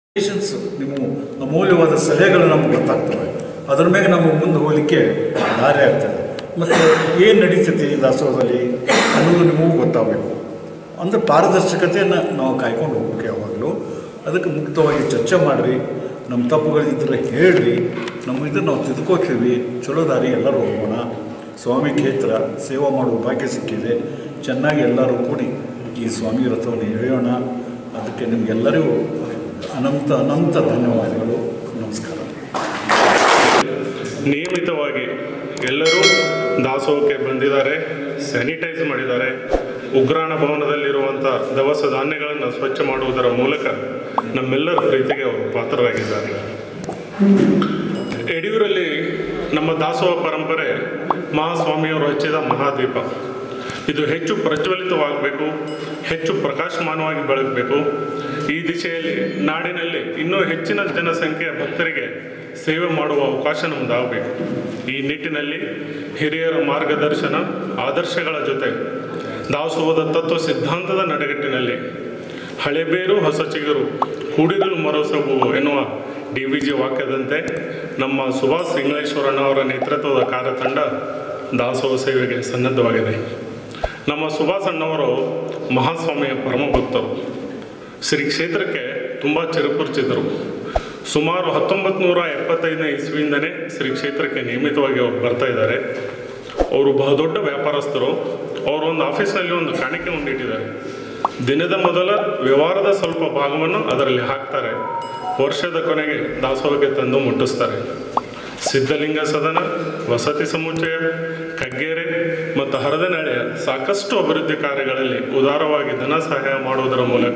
patience ನಿಮ್ಮ ಅಮೂಲ್ಯವಾದ ಸಲಹೆಗಳು ನಮ್ಗೆ ಗೊತ್ತಾಗ್ತವೆ ಅದ್ರ ಮೇಲೆ ನಮಗೆ ಮುಂದೆ ಹೋಗಲಿಕ್ಕೆ ದಾರಿ ಆಗ್ತದೆ ಮತ್ತು ಏನು ನಡೀತೈತಿ ಈ ದಾಸೋಹದಲ್ಲಿ ಅನ್ನೋದು ನಿಮಗೂ ಗೊತ್ತಾಗಬೇಕು ಅಂದರೆ ಪಾರದರ್ಶಕತೆಯನ್ನು ನಾವು ಕಾಯ್ಕೊಂಡು ಹೋಗ್ಬೇಕು ಯಾವಾಗಲೂ ಅದಕ್ಕೆ ಮುಕ್ತವಾಗಿ ಚರ್ಚೆ ಮಾಡಿರಿ ನಮ್ಮ ತಪ್ಪುಗಳಿದ್ದರೆ ಹೇಳ್ರಿ ನಮ್ಮ ಇದನ್ನು ನಾವು ತಿದ್ಕೋತೀವಿ ಚಲೋ ದಾರಿ ಎಲ್ಲರೂ ಹೋಗೋಣ ಸ್ವಾಮಿ ಕ್ಷೇತ್ರ ಸೇವಾ ಮಾಡುವ ಭಾಗ್ಯ ಸಿಕ್ಕಿದೆ ಚೆನ್ನಾಗಿ ಎಲ್ಲರೂ ಕೂಡಿ ಈ ಸ್ವಾಮಿ ರಥವನ್ನು ಎಳೆಯೋಣ ಅದಕ್ಕೆ ನಿಮಗೆಲ್ಲರಿಗೂ ಅನಂತ ಅನಂತ ಧನ್ಯವಾದಗಳು ನಮಸ್ಕಾರ ನಿಯಮಿತವಾಗಿ ಎಲ್ಲರೂ ದಾಸೋಹಕ್ಕೆ ಬಂದಿದ್ದಾರೆ ಸ್ಯಾನಿಟೈಸ್ ಮಾಡಿದ್ದಾರೆ ಉಗ್ರಾಣ ಭವನದಲ್ಲಿರುವಂಥ ದವಸ ಧಾನ್ಯಗಳನ್ನು ಸ್ವಚ್ಛ ಮಾಡುವುದರ ಮೂಲಕ ನಮ್ಮೆಲ್ಲರ ಪ್ರೀತಿಗೆ ಅವರು ಪಾತ್ರರಾಗಿದ್ದಾರೆ ಯಡಿಯೂರಲ್ಲಿ ನಮ್ಮ ದಾಸೋಹ ಪರಂಪರೆ ಮಹಾಸ್ವಾಮಿಯವರು ಹಚ್ಚಿದ ಮಹಾದೀಪ ಇದು ಹೆಚ್ಚು ಪ್ರಜ್ವಲಿತವಾಗಬೇಕು ಹೆಚ್ಚು ಪ್ರಕಾಶಮಾನವಾಗಿ ಬೆಳಗಬೇಕು ಈ ದಿಶೆಯಲ್ಲಿ ನಾಡಿನಲ್ಲಿ ಇನ್ನೂ ಹೆಚ್ಚಿನ ಜನಸಂಖ್ಯೆಯ ಭಕ್ತರಿಗೆ ಸೇವೆ ಮಾಡುವ ಅವಕಾಶ ನಮ್ಮದಾಗಬೇಕು ಈ ನಿಟ್ಟಿನಲ್ಲಿ ಹಿರಿಯರ ಮಾರ್ಗದರ್ಶನ ಆದರ್ಶಗಳ ಜೊತೆ ದಾಸೋಹದ ತತ್ವ ಸಿದ್ಧಾಂತದ ನಡೆಗಟ್ಟಿನಲ್ಲಿ ಹಳೆಬೇರು ಹೊಸ ಚಿಗುರು ಕೂಡಿರಲು ಮರಸಬು ಎನ್ನುವ ಡಿ ವಿ ಜಿ ವಾಕ್ಯದಂತೆ ನಮ್ಮ ಸುಭಾಷ್ ಸಿಂಗಳೇಶ್ವರಣ್ಣ ಅವರ ನೇತೃತ್ವದ ಕಾರ್ಯತಂಡ ದಾಸೋಹ ಸೇವೆಗೆ ಸನ್ನದ್ಧವಾಗಿದೆ ನಮ್ಮ ಸುಭಾಷ್ ಅಣ್ಣವರು ಮಹಾಸ್ವಾಮಿಯ ಪರಮ ಭಕ್ತರು ಶ್ರೀ ಕ್ಷೇತ್ರಕ್ಕೆ ತುಂಬ ಚಿರಪರಿಚಿತರು ಸುಮಾರು ಹತ್ತೊಂಬತ್ತು ನೂರ ಎಪ್ಪತ್ತೈದನೇ ಇಸ್ವಿಯಿಂದನೇ ಶ್ರೀ ಕ್ಷೇತ್ರಕ್ಕೆ ನಿಯಮಿತವಾಗಿ ಅವರು ಬರ್ತಾ ಇದ್ದಾರೆ ಅವರು ಬಹುದೊಡ್ಡ ವ್ಯಾಪಾರಸ್ಥರು ಅವರು ಒಂದು ಆಫೀಸ್ನಲ್ಲಿ ಒಂದು ಕಾಣಿಕೆ ಇಟ್ಟಿದ್ದಾರೆ ದಿನದ ಮೊದಲ ವ್ಯವಹಾರದ ಸ್ವಲ್ಪ ಭಾಗವನ್ನು ಅದರಲ್ಲಿ ಹಾಕ್ತಾರೆ ವರ್ಷದ ಕೊನೆಗೆ ದಾಸೋಹಕ್ಕೆ ತಂದು ಮುಟ್ಟಿಸ್ತಾರೆ ಸಿದ್ಧಲಿಂಗ ಸದನ ವಸತಿ ಸಮುಚ್ಚಯ ಕಗ್ಗೆರೆ ಮತ್ತು ಹರದನಹಳ್ಳಿಯ ಸಾಕಷ್ಟು ಅಭಿವೃದ್ಧಿ ಕಾರ್ಯಗಳಲ್ಲಿ ಉದಾರವಾಗಿ ಧನ ಸಹಾಯ ಮಾಡುವುದರ ಮೂಲಕ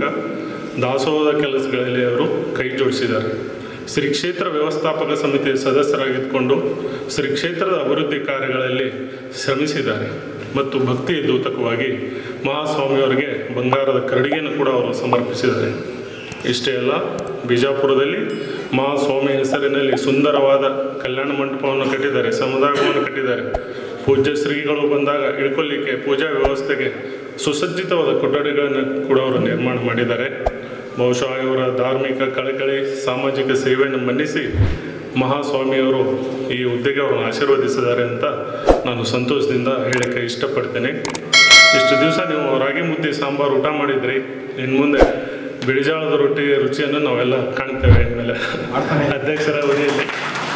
ದಾಸೋಹದ ಕೆಲಸಗಳಲ್ಲಿ ಅವರು ಕೈ ಜೋಡಿಸಿದ್ದಾರೆ ಶ್ರೀ ಕ್ಷೇತ್ರ ವ್ಯವಸ್ಥಾಪಕ ಸಮಿತಿಯ ಸದಸ್ಯರಾಗಿದ್ದುಕೊಂಡು ಶ್ರೀ ಕ್ಷೇತ್ರದ ಅಭಿವೃದ್ಧಿ ಕಾರ್ಯಗಳಲ್ಲಿ ಶ್ರಮಿಸಿದ್ದಾರೆ ಮತ್ತು ಭಕ್ತಿ ದೂತಕವಾಗಿ ಮಹಾಸ್ವಾಮಿಯವರಿಗೆ ಬಂಗಾರದ ಕರಡಿಗೆಯನ್ನು ಕೂಡ ಅವರು ಸಮರ್ಪಿಸಿದ್ದಾರೆ ಇಷ್ಟೇ ಅಲ್ಲ ಬಿಜಾಪುರದಲ್ಲಿ ಮಹಾಸ್ವಾಮಿ ಹೆಸರಿನಲ್ಲಿ ಸುಂದರವಾದ ಕಲ್ಯಾಣ ಮಂಟಪವನ್ನು ಕಟ್ಟಿದ್ದಾರೆ ಸಮುದಾಯವನ್ನು ಕಟ್ಟಿದ್ದಾರೆ ಪೂಜ್ಯ ಶ್ರೀಗಳು ಬಂದಾಗ ಇಳ್ಕೊಳ್ಳಿಕ್ಕೆ ಪೂಜಾ ವ್ಯವಸ್ಥೆಗೆ ಸುಸಜ್ಜಿತವಾದ ಕೊಠಡಿಗಳನ್ನು ಕೂಡ ಅವರು ನಿರ್ಮಾಣ ಮಾಡಿದ್ದಾರೆ ಬಹುಶಃ ಇವರ ಧಾರ್ಮಿಕ ಕಳಕಳಿ ಸಾಮಾಜಿಕ ಸೇವೆಯನ್ನು ಮನ್ನಿಸಿ ಮಹಾಸ್ವಾಮಿಯವರು ಈ ಹುದ್ದೆಗೆ ಅವರನ್ನು ಆಶೀರ್ವದಿಸಿದ್ದಾರೆ ಅಂತ ನಾನು ಸಂತೋಷದಿಂದ ಹೇಳಕ್ಕೆ ಇಷ್ಟಪಡ್ತೇನೆ ಇಷ್ಟು ದಿವಸ ನೀವು ರಾಗಿ ಮುದ್ದೆ ಸಾಂಬಾರು ಊಟ ಮಾಡಿದ್ರಿ ಇನ್ನು ಮುಂದೆ ಬಿಳಿಜಾಳದ ರೊಟ್ಟಿಯ ರುಚಿಯನ್ನು ನಾವೆಲ್ಲ ಕಾಣ್ತೇವೆ ಇನ್ಮೇಲೆ ಅಧ್ಯಕ್ಷರ ಅವಧಿಯಲ್ಲಿ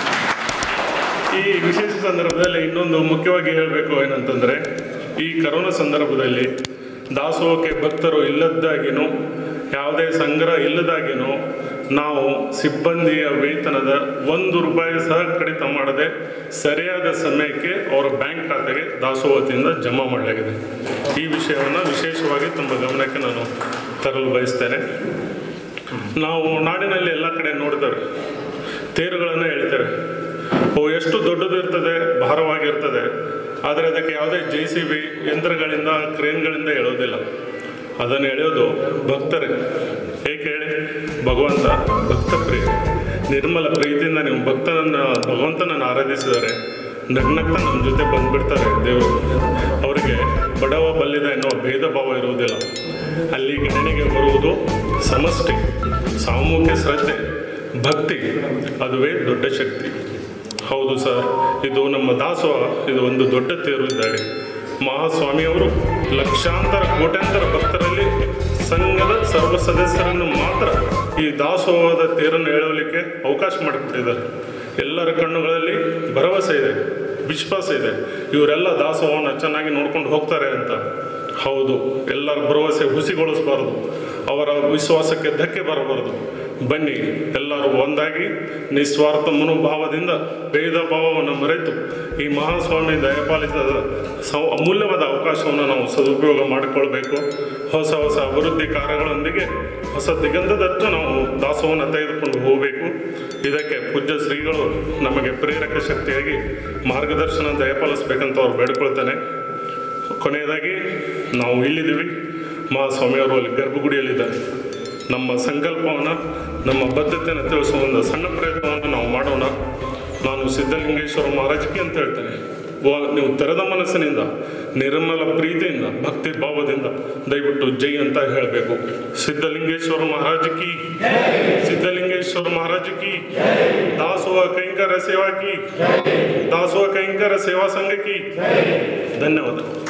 ಈ ವಿಶೇಷ ಸಂದರ್ಭದಲ್ಲಿ ಇನ್ನೊಂದು ಮುಖ್ಯವಾಗಿ ಹೇಳಬೇಕು ಏನಂತಂದರೆ ಈ ಕರೋನಾ ಸಂದರ್ಭದಲ್ಲಿ ದಾಸೋಹಕ್ಕೆ ಭಕ್ತರು ಇಲ್ಲದ್ದಾಗಿನೂ ಯಾವುದೇ ಸಂಗ್ರಹ ಇಲ್ಲದಾಗಿನೂ ನಾವು ಸಿಬ್ಬಂದಿಯ ವೇತನದ ಒಂದು ರೂಪಾಯಿ ಸಹ ಕಡಿತ ಮಾಡದೆ ಸರಿಯಾದ ಸಮಯಕ್ಕೆ ಅವರ ಬ್ಯಾಂಕ್ ಖಾತೆಗೆ ದಾಸೋಹ ವತಿಯಿಂದ ಜಮಾ ಮಾಡಲಾಗಿದೆ ಈ ವಿಷಯವನ್ನು ವಿಶೇಷವಾಗಿ ತುಂಬ ಗಮನಕ್ಕೆ ನಾನು ತರಲು ಬಯಸ್ತೇನೆ ನಾವು ನಾಡಿನಲ್ಲಿ ಎಲ್ಲ ಕಡೆ ನೋಡ್ತೇವೆ ತೇರುಗಳನ್ನು ಹೇಳ್ತೇವೆ ಅವು ಎಷ್ಟು ದೊಡ್ಡದು ಇರ್ತದೆ ಭಾರವಾಗಿರ್ತದೆ ಆದರೆ ಅದಕ್ಕೆ ಯಾವುದೇ ಜೆ ಸಿ ಬಿ ಯಂತ್ರಗಳಿಂದ ಕ್ರೇನ್ಗಳಿಂದ ಎಳೋದಿಲ್ಲ ಅದನ್ನು ಎಳೆಯೋದು ಭಕ್ತರೇ ಏಕೆ ಹೇಳಿ ಭಗವಂತ ಭಕ್ತ ಪ್ರಿಯ ನಿರ್ಮಲ ಪ್ರೀತಿಯಿಂದ ನೀವು ಭಕ್ತನನ್ನು ಭಗವಂತನನ್ನು ಆರಾಧಿಸಿದರೆ ನಗ್ನಗ್ತ ನಮ್ಮ ಜೊತೆ ಬಂದ್ಬಿಡ್ತಾರೆ ದೇವರು ಅವರಿಗೆ ಬಡವ ಬಲ್ಲಿದ ಎನ್ನುವ ಭೇದ ಭಾವ ಇರುವುದಿಲ್ಲ ಅಲ್ಲಿ ಗಣನೆಗೆ ಬರುವುದು ಸಮಷ್ಟಿ ಸಾಮೂಹಿಕ ಶ್ರದ್ಧೆ ಭಕ್ತಿ ಅದುವೇ ದೊಡ್ಡ ಶಕ್ತಿ ಹೌದು ಸರ್ ಇದು ನಮ್ಮ ದಾಸೋಹ ಇದು ಒಂದು ದೊಡ್ಡ ತೇರು ಇದ್ದಾಗೆ ಮಹಾಸ್ವಾಮಿಯವರು ಲಕ್ಷಾಂತರ ಕೋಟ್ಯಾಂತರ ಭಕ್ತರಲ್ಲಿ ಸಂಘದ ಸರ್ವ ಸದಸ್ಯರನ್ನು ಮಾತ್ರ ಈ ದಾಸೋಹದ ತೇರನ್ನು ಎಳೆಯಲಿಕ್ಕೆ ಅವಕಾಶ ಮಾಡಿಕೊಟ್ಟಿದ್ದಾರೆ ಎಲ್ಲರ ಕಣ್ಣುಗಳಲ್ಲಿ ಭರವಸೆ ಇದೆ ವಿಶ್ವಾಸ ಇದೆ ಇವರೆಲ್ಲ ದಾಸೋಹವನ್ನು ಚೆನ್ನಾಗಿ ನೋಡ್ಕೊಂಡು ಹೋಗ್ತಾರೆ ಅಂತ ಹೌದು ಎಲ್ಲರ ಭರವಸೆ ಹುಸಿಗೊಳಿಸಬಾರ್ದು ಅವರ ವಿಶ್ವಾಸಕ್ಕೆ ಧಕ್ಕೆ ಬರಬಾರದು ಬನ್ನಿ ಎಲ್ಲರೂ ಒಂದಾಗಿ ನಿಸ್ವಾರ್ಥ ಮನೋಭಾವದಿಂದ ಭೇದ ಭಾವವನ್ನು ಮರೆತು ಈ ಮಹಾಸ್ವಾಮಿ ದಯಪಾಲಿಸಿದ ಸೌ ಅಮೂಲ್ಯವಾದ ಅವಕಾಶವನ್ನು ನಾವು ಸದುಪಯೋಗ ಮಾಡಿಕೊಳ್ಬೇಕು ಹೊಸ ಹೊಸ ಅಭಿವೃದ್ಧಿ ಕಾರ್ಯಗಳೊಂದಿಗೆ ಹೊಸ ದಿಗಂಧದತ್ತ ನಾವು ದಾಸೋಹವನ್ನು ತೆಗೆದುಕೊಂಡು ಹೋಗಬೇಕು ಇದಕ್ಕೆ ಪೂಜ್ಯ ಶ್ರೀಗಳು ನಮಗೆ ಪ್ರೇರಕ ಶಕ್ತಿಯಾಗಿ ಮಾರ್ಗದರ್ಶನ ದಯಪಾಲಿಸ್ಬೇಕಂತ ಅವ್ರು ಬೇಡ್ಕೊಳ್ತಾನೆ ಕೊನೆಯದಾಗಿ ನಾವು ಇಲ್ಲಿದ್ದೀವಿ ಮಹಾಸ್ವಾಮಿಯವರು ಅಲ್ಲಿ ಗರ್ಭಗುಡಿಯಲ್ಲಿದ್ದಾರೆ ನಮ್ಮ ಸಂಕಲ್ಪವನ್ನು ನಮ್ಮ ಬದ್ಧತೆಯನ್ನು ತಿಳಿಸುವ ಒಂದು ಸಣ್ಣ ಪ್ರಯತ್ನವನ್ನು ನಾವು ಮಾಡೋಣ ನಾನು ಸಿದ್ಧಲಿಂಗೇಶ್ವರ ಮಹಾರಾಜಕ್ಕೆ ಅಂತ ಹೇಳ್ತೇನೆ ವ- ನೀವು ತೆರೆದ ಮನಸ್ಸಿನಿಂದ ನಿರ್ಮಲ ಪ್ರೀತಿಯಿಂದ ಭಕ್ತಿ ಭಾವದಿಂದ ದಯವಿಟ್ಟು ಜೈ ಅಂತ ಹೇಳಬೇಕು ಸಿದ್ಧಲಿಂಗೇಶ್ವರ ಮಹಾರಾಜ್ ಕಿ ಸಿದ್ಧಲಿಂಗೇಶ್ವರ ಮಹಾರಾಜ್ ಕಿ ದಾಸೋಹ ಕೈಂಕರ ಸೇವಾ ಕಿ ದಾಸೋಹ ಕೈಂಕರ ಸೇವಾ ಸಂಘ ಕಿ ಧನ್ಯವಾದ